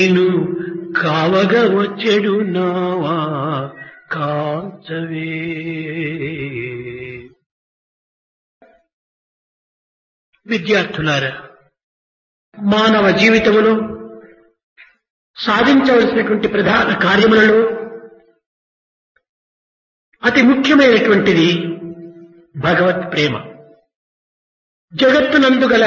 నేను కావగ వచ్చెడు నావా కాంచవే విద్యార్థులారా మానవ జీవితములో సాధించవలసినటువంటి ప్రధాన కార్యములలో అతి ముఖ్యమైనటువంటిది భగవత్ ప్రేమ జగత్తునందు గల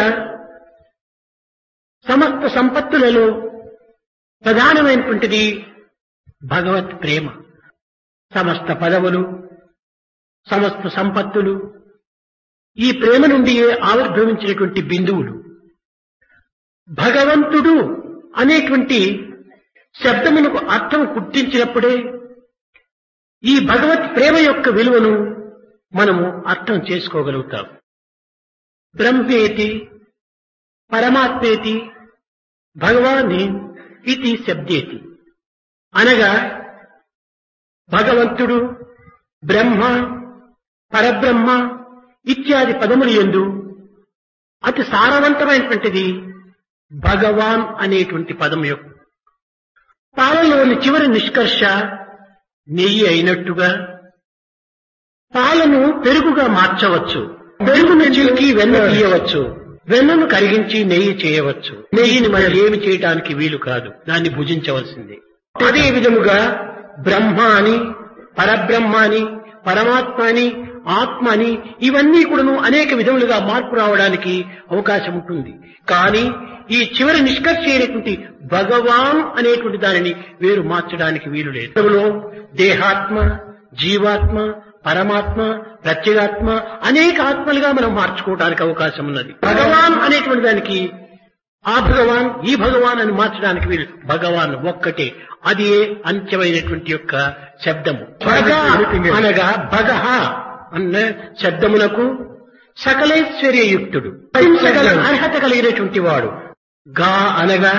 సమస్త సంపత్తులలో ప్రధానమైనటువంటిది భగవత్ ప్రేమ సమస్త పదవులు సమస్త సంపత్తులు ఈ ప్రేమ నుండి ఆవిర్భవించినటువంటి బిందువులు భగవంతుడు అనేటువంటి శబ్దమునకు అర్థం గుర్తించినప్పుడే ఈ భగవత్ ప్రేమ యొక్క విలువను మనము అర్థం చేసుకోగలుగుతాం బ్రహ్మేతి పరమాత్మేతి భగవాన్ ఇది శబ్దేతి అనగా భగవంతుడు బ్రహ్మ పరబ్రహ్మ ఇత్యాది పదములు ఎందు అతి సారవంతమైనటువంటిది భగవాన్ అనేటువంటి పదం యొక్క పాలలోని చివరి నిష్కర్ష నెయ్యి అయినట్టుగా పాలను పెరుగుగా మార్చవచ్చు పెరుగును చిలికి వెన్న తీయవచ్చు వెన్నను కరిగించి నెయ్యి చేయవచ్చు నెయ్యిని మనం ఏమి చేయటానికి వీలు కాదు దాన్ని భుజించవలసిందే అదే విధముగా బ్రహ్మ అని పరబ్రహ్మ అని పరమాత్మ అని ఆత్మ అని ఇవన్నీ కూడాను అనేక విధములుగా మార్పు రావడానికి అవకాశం ఉంటుంది కానీ ఈ చివరి నిష్కర్ష అయినటువంటి భగవాన్ అనేటువంటి దానిని వేరు మార్చడానికి వీలు లేదు ఇందులో దేహాత్మ జీవాత్మ పరమాత్మ ప్రత్యేగాత్మ అనేక ఆత్మలుగా మనం మార్చుకోవడానికి అవకాశం ఉన్నది భగవాన్ అనేటువంటి దానికి ఆ భగవాన్ ఈ భగవాన్ అని మార్చడానికి వీలు భగవాన్ ఒక్కటే అది అంత్యమైనటువంటి యొక్క శబ్దము భగ అనగా భగహ అన్న శబ్దమునకు సకలైశ్వర్యయుక్తుడు సకల అర్హత కలిగినటువంటి వాడు గా అనగా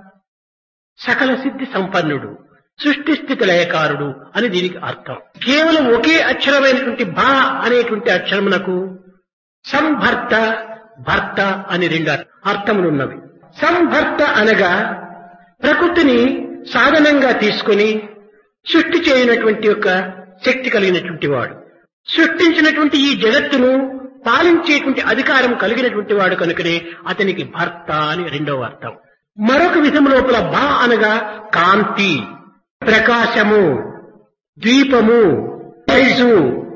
సకల సిద్ధి సంపన్నుడు సృష్టి స్థితి లయకారుడు అని దీనికి అర్థం కేవలం ఒకే అక్షరమైనటువంటి భా అనేటువంటి అక్షరమునకు సంభర్త భర్త అని రెండు అర్థములున్నవి సంభర్త అనగా ప్రకృతిని సాధనంగా తీసుకుని సృష్టి చేయనటువంటి యొక్క శక్తి కలిగినటువంటి వాడు సృష్టించినటువంటి ఈ జగత్తును పాలించేటువంటి అధికారం కలిగినటువంటి వాడు కనుకనే అతనికి భర్త అని రెండవ అర్థం మరొక విధం లోపల బా అనగా కాంతి ప్రకాశము ద్వీపము తైజు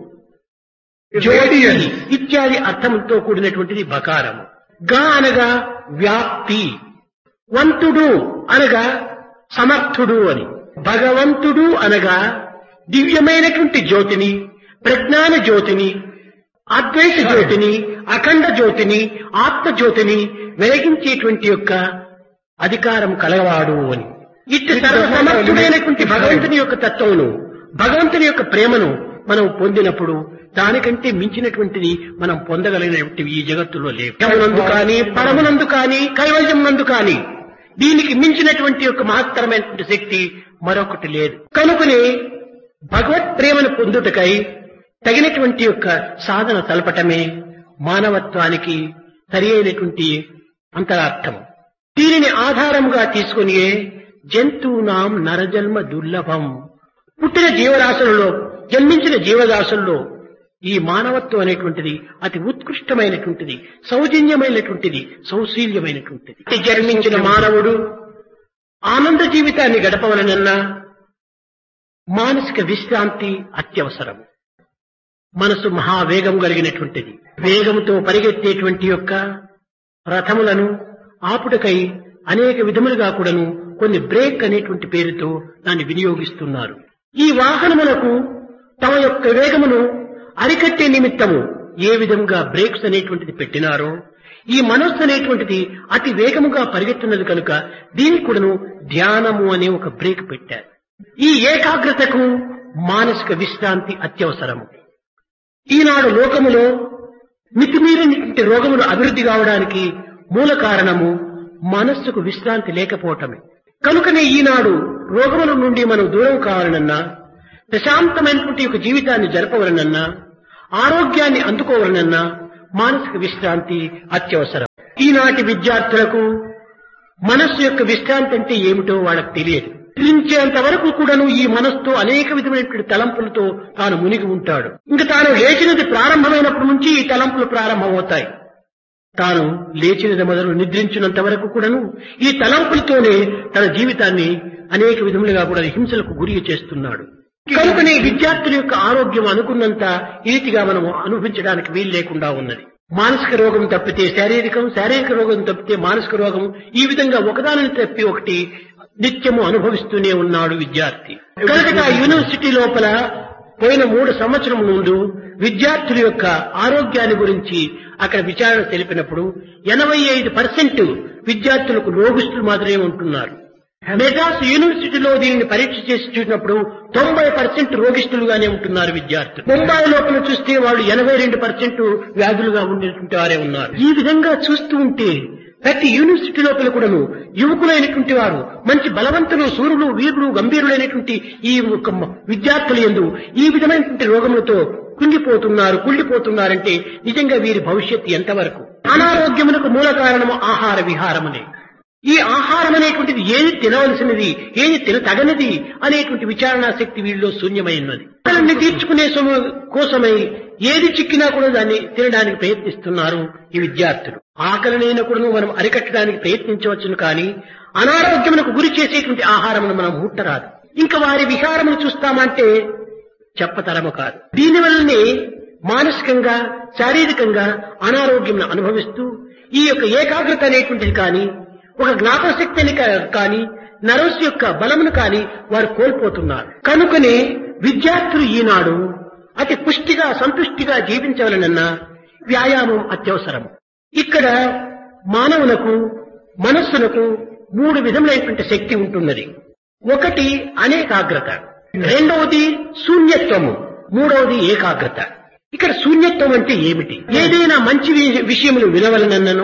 జ్యోతి ఇత్యాది అర్థంతో కూడినటువంటిది బకారము గా అనగా వ్యాప్తి వంతుడు అనగా సమర్థుడు అని భగవంతుడు అనగా దివ్యమైనటువంటి జ్యోతిని ప్రజ్ఞాన జ్యోతిని అద్వైత జ్యోతిని అఖండ జ్యోతిని ఆత్మ జ్యోతిని వెలిగించేటువంటి యొక్క అధికారం కలవాడు అని ఇట్టి సర్వసమర్థుడైనటువంటి భగవంతుని యొక్క తత్వమును భగవంతుని యొక్క ప్రేమను మనం పొందినప్పుడు దానికంటే మించినటువంటిది మనం పొందగలిగినటువంటి ఈ జగత్తులో లేవు యమునందు కానీ పరమునందు కానీ కైవల్యమునందు కానీ దీనికి మించినటువంటి యొక్క మహత్తరమైనటువంటి శక్తి మరొకటి లేదు కనుకనే భగవత్ ప్రేమను పొందుటకై తగినటువంటి యొక్క సాధన తలపటమే మానవత్వానికి సరి అయినటువంటి అంతరార్థం దీనిని ఆధారముగా తీసుకుని జంతువునాం నరజన్మ దుర్లభం పుట్టిన జీవరాశులలో జన్మించిన జీవరాశుల్లో ఈ మానవత్వం అనేటువంటిది అతి ఉత్కృష్టమైనటువంటిది సౌజన్యమైనటువంటిది సౌశీల్యమైనటువంటిది జన్మించిన మానవుడు ఆనంద జీవితాన్ని గడపవలనన్నా మానసిక విశ్రాంతి అత్యవసరం మనసు మహావేగం కలిగినటువంటిది వేగంతో పరిగెత్తేటువంటి యొక్క రథములను ఆపుటకై అనేక విధములుగా కూడాను కొన్ని బ్రేక్ అనేటువంటి పేరుతో దాన్ని వినియోగిస్తున్నారు ఈ వాహనములకు తమ యొక్క వేగమును అరికట్టే నిమిత్తము ఏ విధంగా బ్రేక్స్ అనేటువంటిది పెట్టినారో ఈ మనస్సు అనేటువంటిది అతి వేగముగా పరిగెత్తున్నది కనుక దీనికి కూడాను ధ్యానము అనే ఒక బ్రేక్ పెట్టారు ఈ ఏకాగ్రతకు మానసిక విశ్రాంతి అత్యవసరము ఈనాడు లోకములో మితిమీరినటువంటి రోగములు అభివృద్ధి కావడానికి మూల కారణము మనస్సుకు విశ్రాంతి లేకపోవటమే కనుకనే ఈనాడు రోగముల నుండి మనం దూరం కావాలనన్నా ప్రశాంతమైనటువంటి ఒక జీవితాన్ని జరపవలనన్నా ఆరోగ్యాన్ని అందుకోవాలనన్నా మానసిక విశ్రాంతి అత్యవసరం ఈనాటి విద్యార్థులకు మనస్సు యొక్క విశ్రాంతి అంటే ఏమిటో వాళ్ళకి తెలియదు నిద్రించేంత వరకు కూడాను ఈ మనస్సుతో అనేక విధమైనటువంటి తలంపులతో తాను మునిగి ఉంటాడు ఇంకా తాను లేచినది ప్రారంభమైనప్పటి నుంచి ఈ తలంపులు ప్రారంభమవుతాయి తాను లేచినది మొదలు నిద్రించినంత వరకు కూడాను ఈ తలంపులతోనే తన జీవితాన్ని అనేక విధములుగా కూడా హింసలకు గురి చేస్తున్నాడు కనుకనే విద్యార్థుల యొక్క ఆరోగ్యం అనుకున్నంత రీతిగా మనము అనుభవించడానికి వీలు లేకుండా ఉన్నది మానసిక రోగం తప్పితే శారీరకం శారీరక రోగం తప్పితే మానసిక రోగం ఈ విధంగా ఒకదానిని తప్పి ఒకటి నిత్యము అనుభవిస్తూనే ఉన్నాడు విద్యార్థి కనుక ఆ యూనివర్సిటీ లోపల పోయిన మూడు సంవత్సరం ముందు విద్యార్థుల యొక్క ఆరోగ్యాన్ని గురించి అక్కడ విచారణ తెలిపినప్పుడు ఎనభై ఐదు పర్సెంట్ విద్యార్థులకు రోగిస్తులు మాత్రమే ఉంటున్నారు మెడ్రాస్ యూనివర్సిటీలో దీనిని పరీక్ష చేసి చూసినప్పుడు తొంభై పర్సెంట్ రోగిస్తులుగానే ఉంటున్నారు విద్యార్థులు ముంబై లోపల చూస్తే వాళ్ళు ఎనభై రెండు పర్సెంట్ వ్యాధులుగా ఉండేటువంటి వారే ఉన్నారు ఈ విధంగా చూస్తూ ఉంటే ప్రతి యూనివర్సిటీ లోపల కూడాను యువకులైనటువంటి వారు మంచి బలవంతులు సూర్యులు వీరులు గంభీరులైనటువంటి ఈ యొక్క విద్యార్థులు ఎందు ఈ విధమైనటువంటి రోగములతో కుంగిపోతున్నారు కుళ్ళిపోతున్నారంటే నిజంగా వీరి భవిష్యత్తు ఎంతవరకు అనారోగ్యమునకు మూల కారణము ఆహార విహారమనే ఈ ఆహారం అనేటువంటిది ఏది తినవలసినది ఏది తినతగనిది అనేటువంటి విచారణా శక్తి వీళ్ళలో శూన్యమైనది ఆకలిని తీర్చుకునే సొమ్ము కోసమై ఏది చిక్కినా కూడా దాన్ని తినడానికి ప్రయత్నిస్తున్నారు ఈ విద్యార్థులు ఆకలినైనా కూడా మనం అరికట్టడానికి ప్రయత్నించవచ్చును కానీ అనారోగ్యమునకు గురి చేసేటువంటి ఆహారమును మనం ముట్టరాదు ఇంకా వారి విహారమును చూస్తామంటే చెప్పతరము కాదు దీనివల్లనే మానసికంగా శారీరకంగా అనారోగ్యం అనుభవిస్తూ ఈ యొక్క ఏకాగ్రత అనేటువంటిది కానీ ఒక జ్ఞాపశక్తిని కానీ నరస్ యొక్క బలమును కానీ వారు కోల్పోతున్నారు కనుకనే విద్యార్థులు ఈనాడు అతి పుష్టిగా సంతుష్టిగా జీవించవలనన్నా వ్యాయామం అత్యవసరం ఇక్కడ మానవులకు మనస్సునకు మూడు విధములైనటువంటి శక్తి ఉంటున్నది ఒకటి అనేకాగ్రత రెండవది శూన్యత్వము మూడవది ఏకాగ్రత ఇక్కడ శూన్యత్వం అంటే ఏమిటి ఏదైనా మంచి వి- విషయములు వినవలనన్నను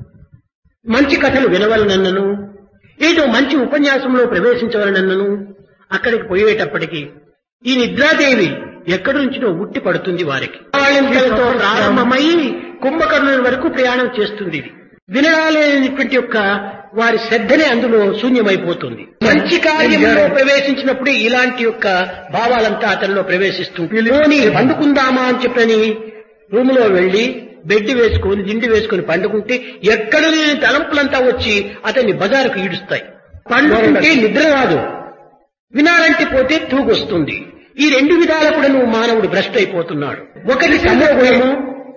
మంచి కథలు వినవలనన్నను ఏదో మంచి ఉపన్యాసంలో ప్రవేశించవలనన్నను అక్కడికి పోయేటప్పటికి ఈ నిద్రాదేవి ఎక్కడి నుంచినో ఉట్టి పడుతుంది వారికి ఆళింతలతో ప్రారంభమై కుంభకర్ణుల వరకు ప్రయాణం చేస్తుంది ఇది వినడాలనేటువంటి యొక్క వారి శ్రద్ధనే అందులో శూన్యమైపోతుంది మంచి కార్యంలో ప్రవేశించినప్పుడు ఇలాంటి యొక్క భావాలంతా అతనిలో ప్రవేశిస్తుంది పోనీ పండుకుందామా అని చెప్పని రూములో వెళ్లి బెడ్ వేసుకొని దిండి వేసుకొని పండుకుంటే ఎక్కడ లేని తలంపులంతా వచ్చి అతన్ని బజారుకు ఈడుస్తాయి పండుకుంటే నిద్ర రాదు వినాలంటే పోతే తూగొస్తుంది ఈ రెండు విధాల కూడా నువ్వు మానవుడు భ్రష్ట్ అయిపోతున్నాడు ఒకటి సమోగుణము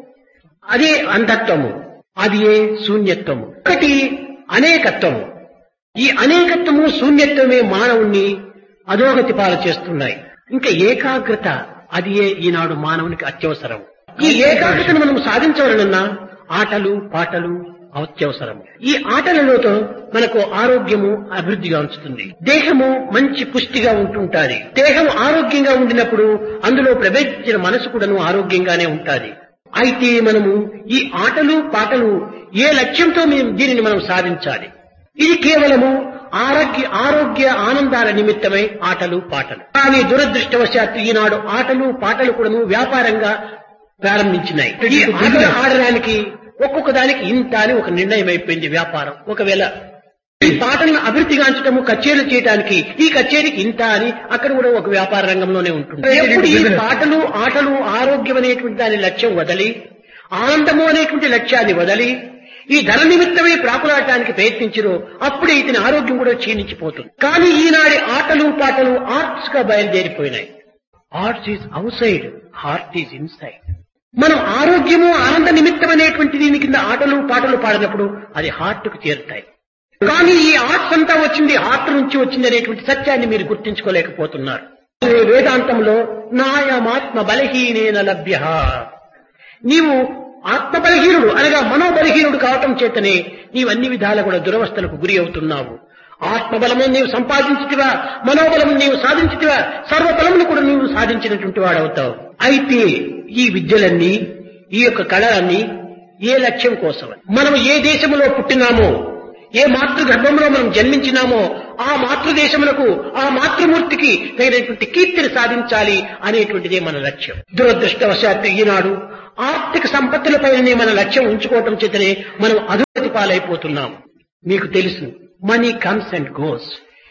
అదే అంధత్వము అది ఏ శూన్యత్వము ఒకటి అనేకత్వము ఈ అనేకత్వము శూన్యత్వమే మానవుణ్ణి అధోగతి పాలు చేస్తున్నాయి ఇంకా ఏకాగ్రత అది ఏ ఈనాడు మానవునికి అత్యవసరం ఈ ఏకాగ్రతను మనం సాధించవలనన్నా ఆటలు పాటలు అత్యవసరం ఈ ఆటలలోతో మనకు ఆరోగ్యము అభివృద్ధిగా ఉంచుతుంది దేహము మంచి పుష్టిగా ఉంటుంటాది దేహం ఆరోగ్యంగా ఉండినప్పుడు అందులో ప్రవేశించిన మనసు కూడాను ఆరోగ్యంగానే ఉంటాది అయితే మనము ఈ ఆటలు పాటలు ఏ లక్ష్యంతో మేము దీనిని మనం సాధించాలి ఇది కేవలము ఆరోగ్య ఆరోగ్య ఆనందాల నిమిత్తమై ఆటలు పాటలు కానీ దురదృష్టవశాత్తు ఈనాడు ఆటలు పాటలు కూడాను వ్యాపారంగా ప్రారంభించినాయి ఈ ఆటలు ఆడడానికి ఒక్కొక్క దానికి ఇంత అని ఒక నిర్ణయం అయిపోయింది వ్యాపారం ఒకవేళ ఈ పాటలను అభివృద్ధిగాంచటము కచేరీలు చేయడానికి ఈ కచేరీకి ఇంత అని అక్కడ కూడా ఒక వ్యాపార రంగంలోనే ఉంటుంది ఎప్పుడు ఈ పాటలు ఆటలు ఆరోగ్యం అనేటువంటి దాని లక్ష్యం వదలి ఆనందము అనేటువంటి లక్ష్యాన్ని వదలి ఈ ధన నిమిత్తమే ప్రాకులాడటానికి ప్రయత్నించరు అప్పుడే ఇతని ఆరోగ్యం కూడా క్షీణించిపోతుంది కానీ ఈనాడి ఆటలు పాటలు ఆర్ట్స్ గా బయలుదేరిపోయినాయి arts is outside heart is inside మనం ఆరోగ్యము ఆనంద నిమిత్తం అనేటువంటి దీని కింద ఆటలు పాటలు పాడినప్పుడు అది హార్ట్ కు చేరుతాయి కానీ ఈ ఆర్ట్స్ అంతా వచ్చింది హార్ట్ నుంచి వచ్చింది అనేటువంటి సత్యాన్ని మీరు గుర్తించుకోలేకపోతున్నారు ఈ వేదాంతంలో నాయమాత్మ బలహీనేన లభ్య నీవు ఆత్మ బలహీనుడు అనగా మనోబలహీనుడు కావటం చేతనే నీవు అన్ని విధాల కూడా దురవస్థలకు గురి అవుతున్నావు ఆత్మబలము నీవు సంపాదించితివా మనోబలము నీవు సాధించితివా సర్వబలమును కూడా నీవు సాధించినటువంటి వాడవుతావు అయితే ఈ విద్యలన్నీ ఈ యొక్క కళలన్నీ ఏ లక్ష్యం కోసం మనం ఏ దేశంలో పుట్టినామో ఏ మాతృగర్భంలో మనం జన్మించినామో ఆ మాతృదేశములకు ఆ మాతృమూర్తికి తగినటువంటి కీర్తిని సాధించాలి అనేటువంటిదే మన లక్ష్యం దురదృష్టవశాత్తు ఈనాడు ఆర్థిక సంపత్తులపైనే మన లక్ష్యం ఉంచుకోవటం చేతనే మనం అధోగతి పాలైపోతున్నాం మీకు తెలుసు మనీ కమ్స్ అండ్ గోస్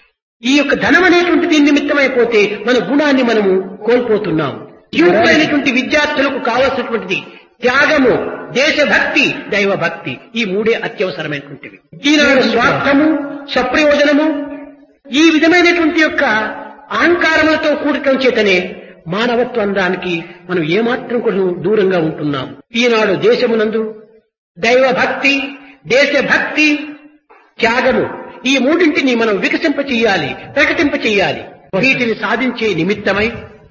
ఈ యొక్క ధనం అనేటువంటి దీని నిమిత్తమైపోతే మన గుణాన్ని మనము కోల్పోతున్నాం యువకులైనటువంటి విద్యార్థులకు కావలసినటువంటిది త్యాగము దేశభక్తి దైవభక్తి ఈ మూడే అత్యవసరమైనటువంటివి ఈనాడు స్వార్థము స్వప్రయోజనము ఈ విధమైనటువంటి యొక్క అహంకారములతో కూడటం చేతనే మానవత్వం దానికి మనం ఏమాత్రం కూడా దూరంగా ఉంటున్నాం ఈనాడు దేశమునందు దైవభక్తి దేశభక్తి త్యాగము ఈ మూడింటిని మనం వికసింప చెయ్యాలి ప్రకటింప చెయ్యాలి వీటిని సాధించే నిమిత్తమై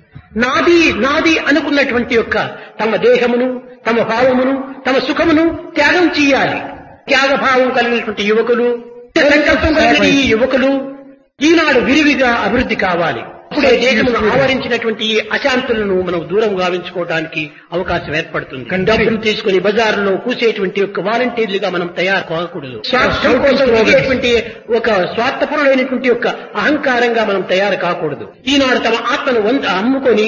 నాది నాది అనుకున్నటువంటి యొక్క తమ దేహమును తమ భావమును తమ సుఖమును త్యాగం చెయ్యాలి త్యాగభావం కలిగినటువంటి యువకులు సంకల్పం కలిగిన ఈ యువకులు ఈనాడు విరివిగా అభివృద్ధి కావాలి అప్పుడే దేశమును ఆవరించినటువంటి ఈ అశాంతులను మనం దూరం గావించుకోవడానికి అవకాశం ఏర్పడుతుంది డబ్బులు తీసుకుని బజారులో కూసేటువంటి యొక్క వాలంటీర్లుగా మనం తయారు కాకూడదు స్వార్థం కోసం తిరిగేటువంటి ఒక స్వార్థపరులైనటువంటి యొక్క అహంకారంగా మనం తయారు కాకూడదు ఈనాడు తమ ఆత్మను వంద అమ్ముకొని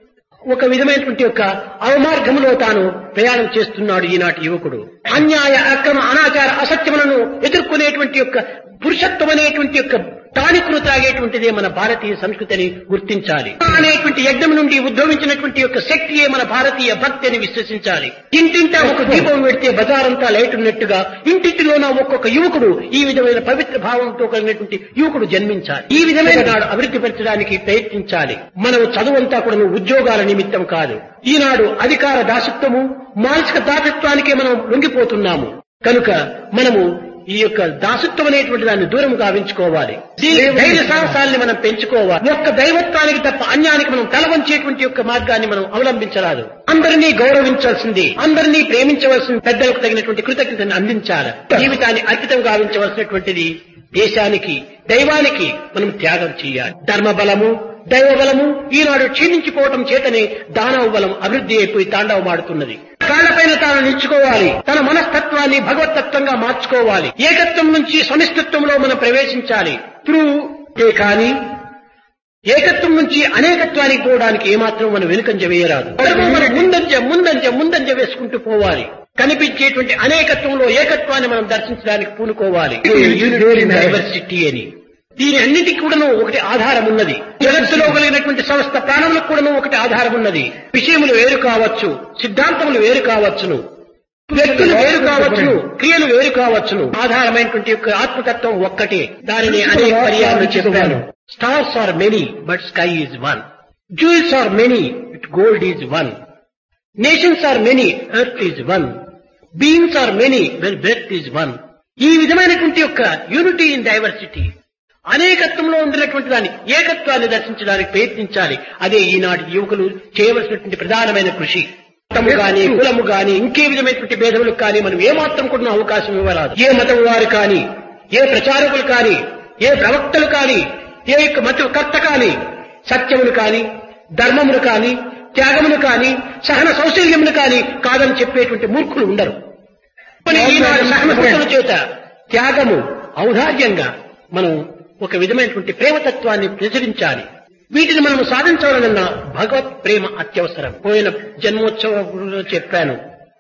ఒక విధమైనటువంటి యొక్క అవమార్గంలో తాను ప్రయాణం చేస్తున్నాడు ఈనాటి యువకుడు అన్యాయ అక్రమ అనాచార అసత్యములను ఎదుర్కొనేటువంటి యొక్క పురుషత్వం అనేటువంటి యొక్క టానిక్ను తాగేటువంటిదే మన భారతీయ సంస్కృతి అని గుర్తించాలి అనేటువంటి యజ్ఞం నుండి ఉద్భవించినటువంటి యొక్క శక్తియే మన భారతీయ భక్తి అని విశ్వసించాలి ఇంటింటా ఒక దీపం పెడితే బజారంతా లైట్ ఉన్నట్టుగా ఇంటింటిలోన ఒక్కొక్క యువకుడు ఈ విధమైన పవిత్ర భావంతో కలిగినటువంటి యువకుడు జన్మించాలి ఈ విధమైన నాడు అభివృద్ధి పరచడానికి ప్రయత్నించాలి మనం చదువంతా కూడా ఉద్యోగాల నిమిత్తం కాదు ఈనాడు అధికార దాసత్వము మానసిక దాసత్వానికే మనం లొంగిపోతున్నాము కనుక మనము ఈ యొక్క దాసత్వం అనేటువంటి దాన్ని దూరం గావించుకోవాలి దీని ధైర్య సాహసాల్ని మనం పెంచుకోవాలి ఒక్క దైవత్వానికి తప్ప అన్యానికి మనం తల వంచేటువంటి యొక్క మార్గాన్ని మనం అవలంబించరాదు అందరినీ గౌరవించాల్సింది అందరినీ ప్రేమించవలసింది పెద్దలకు తగినటువంటి కృతజ్ఞతను అందించాలి జీవితాన్ని అర్పితం గావించవలసినటువంటిది దేశానికి దైవానికి మనం త్యాగం చేయాలి ధర్మ బలము దైవ బలము ఈనాడు క్షీణించిపోవటం చేతనే దానవ బలం అభివృద్ధి అయిపోయి తాండవమాడుతున్నది కాళ్లపైన తాను నిలుచుకోవాలి తన మనస్తత్వాన్ని భగవతత్వంగా మార్చుకోవాలి ఏకత్వం నుంచి సమిష్టత్వంలో మనం ప్రవేశించాలి త్రూ కానీ ఏకత్వం నుంచి అనేకత్వానికి పోవడానికి ఏమాత్రం మనం వెనుకంజ వేయరాదు మనం ముందంజ ముందంజ ముందంజ వేసుకుంటూ పోవాలి కనిపించేటువంటి అనేకత్వంలో ఏకత్వాన్ని మనం దర్శించడానికి పూనుకోవాలి డైవర్సిటీ అని దీని అన్నిటికీ కూడాను ఒకటి ఆధారం ఉన్నది జగత్తులో కలిగినటువంటి సమస్త ప్రాణములకు కూడాను ఒకటి ఆధారం ఉన్నది విషయములు వేరు కావచ్చు సిద్ధాంతములు వేరు కావచ్చును వ్యక్తులు వేరు కావచ్చును క్రియలు వేరు కావచ్చును ఆధారమైనటువంటి యొక్క ఆత్మతత్వం ఒక్కటే దానిని అనేక పర్యాలు చెప్పాను stars are many but sky is one jewels are many but gold is one nations are many earth is one beings are many well breath is one ఈ విధమైనటువంటి యొక్క యూనిటీ ఇన్ డైవర్సిటీ అనేకత్వంలో ఉండినటువంటి దాన్ని ఏకత్వాన్ని దర్శించడానికి ప్రయత్నించాలి అదే ఈనాటి యువకులు చేయవలసినటువంటి ప్రధానమైన కృషి మతము గాని కులము గాని ఇంకే విధమైనటువంటి భేదములకు కానీ మనం ఏమాత్రం కూడా అవకాశం ఇవ్వరాదు ఏ మతం వారు కానీ ఏ ప్రచారకులు కానీ ఏ ప్రవక్తలు కానీ ఏ యొక్క మతకర్త కానీ సత్యమును కానీ ధర్మమును కానీ త్యాగమును కానీ సహన సౌశల్యమును కానీ కాదని చెప్పేటువంటి మూర్ఖులు ఉండరు కానీ ఈనాడు సహన చేత త్యాగము ఔదార్యంగా మనం ఒక విధమైనటువంటి ప్రేమతత్వాన్ని ప్రచురించాలి వీటిని మనం సాధించాలన్న భగవత్ ప్రేమ అత్యవసరం పోయిన జన్మోత్సవంలో చెప్పాను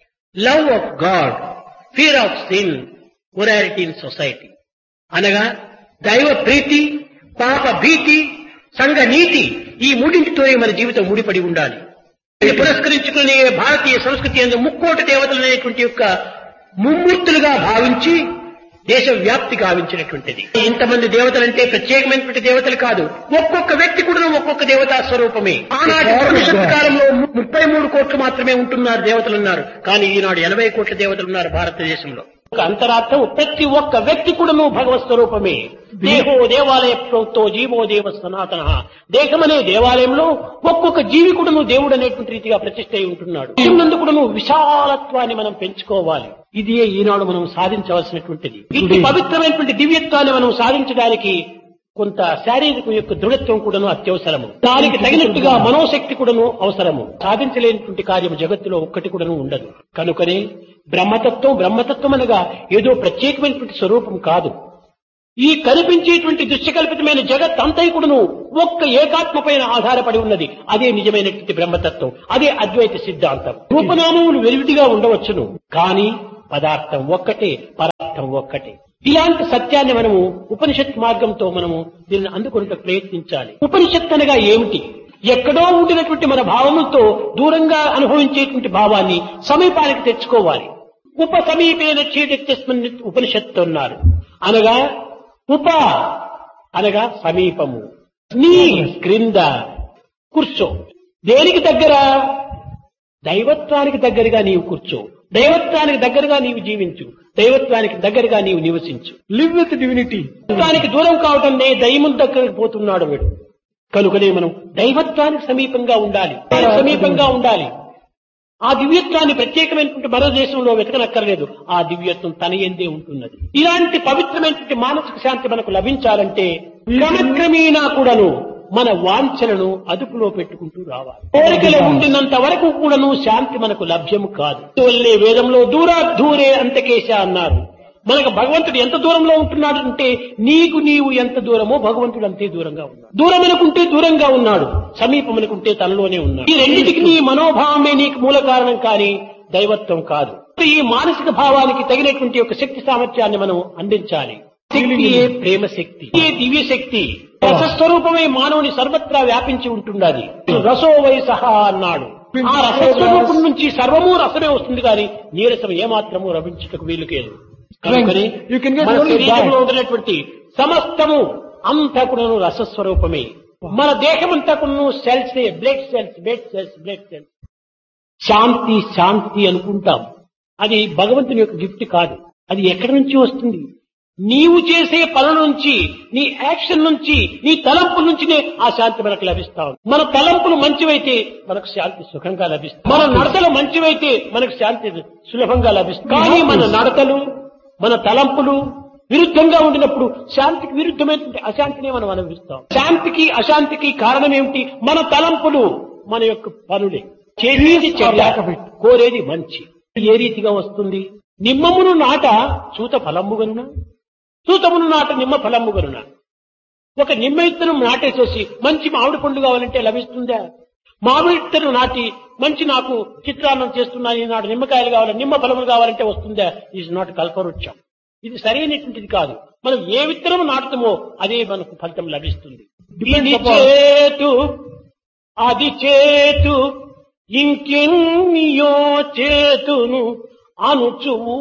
love of God fear of sin morality in society అనగా దైవ ప్రీతి పాప భీతి సంఘ నీతి ఈ మూడింటితో మన జీవితం ముడిపడి ఉండాలి ఇది పురస్కరించుకునే భారతీయ సంస్కృతి అందు ముక్కోటి దేవతలు అనేటువంటి యొక్క ముమ్మూర్తులుగా భావించి దేశ వ్యాప్తి గావించినటువంటిది ఇంతమంది దేవతలంటే ప్రత్యేకమైనటువంటి దేవతలు కాదు ఒక్కొక్క వ్యక్తి కూడా ఒక్కొక్క దేవతా స్వరూపమే ఆనాటి భవిష్యత్ కాలంలో ముప్పై మూడు కోట్లు మాత్రమే ఉంటున్నారు దేవతలు ఉన్నారు కానీ ఈనాడు ఎనభై కోట్ల దేవతలు ఉన్నారు భారతదేశంలో ఒక అంతరార్థం ప్రతి ఒక్క వ్యక్తి కూడాను భగవత్ స్వరూపమే దేహో దేవాలయ ప్రోక్తో జీవో దేవ సనాతన దేహమనే దేవాలయంలో ఒక్కొక్క జీవి కూడాను దేవుడు అనేటువంటి రీతిగా ప్రతిష్ట అయి ఉంటున్నాడు నందు కూడాను విశాలత్వాన్ని మనం పెంచుకోవాలి ఇది ఈనాడు మనం సాధించవలసినటువంటిది ఇట్టి పవిత్రమైనటువంటి దివ్యత్వాన్ని మనం సాధించడానికి కొంత శారీరక యొక్క దృఢత్వం కూడాను అత్యవసరము దానికి తగినట్టుగా మనోశక్తి కూడాను అవసరము సాధించలేనటువంటి కార్యం జగత్తులో ఒక్కటి కూడాను ఉండదు కనుకనే బ్రహ్మతత్వం బ్రహ్మతత్వం అనగా ఏదో ప్రత్యేకమైనటువంటి స్వరూపం కాదు ఈ కనిపించేటువంటి దృశ్యకల్పితమైన జగత్ అంతైకుడును ఒక్క ఏకాత్మ పైన ఆధారపడి ఉన్నది అదే నిజమైనటువంటి బ్రహ్మతత్వం అదే అద్వైత సిద్ధాంతం రూపనామములు వెలివిడిగా ఉండవచ్చును కానీ పదార్థం ఒక్కటే పదార్థం ఒక్కటే ఇలాంటి సత్యాన్ని మనము ఉపనిషత్ మార్గంతో మనము దీనిని అందుకునే ప్రయత్నించాలి ఉపనిషత్ అనగా ఏమిటి ఎక్కడో ఉండినటువంటి మన భావములతో దూరంగా అనుభవించేటువంటి భావాన్ని సమీపానికి తెచ్చుకోవాలి ఉప సమీపేన చీటెత్తస్మని ఉపనిషత్తు అన్నారు అనగా ఉప అనగా సమీపము నీ క్రింద కూర్చో దేనికి దగ్గర దైవత్వానికి దగ్గరగా నీవు కూర్చో దైవత్వానికి దగ్గరగా నీవు జీవించు దైవత్వానికి దగ్గరగా నీవు నివసించు Live with divinity. దైవత్వానికి దూరం కావటం నే దైవం దగ్గరకు పోతున్నాడు వీడు కనుకనే మనం దైవత్వానికి సమీపంగా ఉండాలి సమీపంగా ఉండాలి ఆ దివ్యత్వాన్ని ప్రత్యేకమైనటువంటి మరో దేశంలో వెతకనక్కర్లేదు ఆ దివ్యత్వం తన ఎందే ఉంటున్నది ఇలాంటి పవిత్రమైనటువంటి మానసిక శాంతి మనకు లభించాలంటే క్రమక్రమేణా కూడాను మన వాంఛలను అదుపులో పెట్టుకుంటూ రావాలి కోరికలు ఉండినంత వరకు కూడాను శాంతి మనకు లభ్యం కాదు అందువల్లే వేదంలో దూరా దూరే అంతకేశ అన్నారు మనకు భగవంతుడు ఎంత దూరంలో ఉంటున్నాడు అంటే నీకు నీవు ఎంత దూరమో భగవంతుడు అంతే దూరంగా ఉన్నాడు దూరం అనుకుంటే దూరంగా ఉన్నాడు సమీపం అనుకుంటే తనలోనే ఉన్నాడు ఈ రెండింటికి నీ మనోభావమే నీకు మూల కారణం కానీ దైవత్వం కాదు ఈ మానసిక భావానికి తగినటువంటి ఒక శక్తి సామర్థ్యాన్ని మనం అందించాలి శక్తియే ప్రేమ శక్తి ఏ దివ్య శక్తి రసస్వరూపమే మానవుని సర్వత్రా వ్యాపించి ఉంటున్నది రసో వై సహా అన్నాడు ఆ రసస్వరూపం నుంచి సర్వము రసమే వస్తుంది కానీ నీరసం ఏమాత్రము రవించుటకు వీలు లేదు కనుకనే You can get మన only శరీరంలో that. ఉన్నటువంటి సమస్తము అంతా కూడా రసస్వరూపమే మన దేహం అంతా కూడా cells blood cells blood cells blood cells శాంతి శాంతి అనుకుంటాం అది భగవంతుని యొక్క గిఫ్ట్ కాదు అది ఎక్కడి నుంచి వస్తుంది నీవు చేసే పనుల నుంచి నీ యాక్షన్ నుంచి నీ తలంపుల నుంచినే ఆ శాంతి మనకు లభిస్తా ఉంది మన తలంపులు మంచివైతే మనకు శాంతి సుఖంగా లభిస్తుంది మన నడతలు మంచివైతే మనకు శాంతి సులభంగా లభిస్తుంది కానీ మన నడతలు మన తలంపులు విరుద్ధంగా ఉండినప్పుడు శాంతికి విరుద్ధమైనటువంటి అశాంతినే మనం అనుభవిస్తాం శాంతికి అశాంతికి కారణం ఏమిటి మన తలంపులు మన యొక్క పనులే చేసేది చెడ్డ కోరేది మంచి ఏ రీతిగా వస్తుంది నిమ్మమును నాట చూత ఫలము గనున చూతమును నాట నిమ్మ ఫలము గనున ఒక నిమ్మ విత్తనం నాటేసేసి మంచి మామిడి పండు కావాలంటే లభిస్తుందా మామిడి విత్తనం నాటి మంచి నాకు చిత్రాన్నం చేస్తున్నాను ఈనాడు నిమ్మకాయలు కావాలి నిమ్మ ఫలములు కావాలంటే వస్తుందా ఈజ్ నాట్ కల్పవృక్షం ఇది సరైనటువంటిది కాదు మనం ఏ విత్తనం నాటుతామో అదే మనకు ఫలితం లభిస్తుంది ఇది చేతు అది చేతు ఇంకెన్నియో చేతును అనుచు